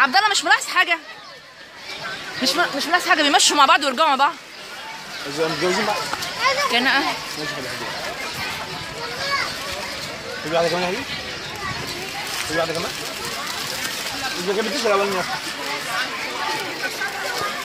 عبد الله مش ملاحظ حاجه مش م... مش ملاحظ حاجه بيمشوا مع بعض ويرجعوا مع بعض إذا متجوزين بقى كان اه ماشي حلو حلو في واحدة كمان يا حبيبي؟ في واحدة كمان؟ إذا جابتيش الأولانية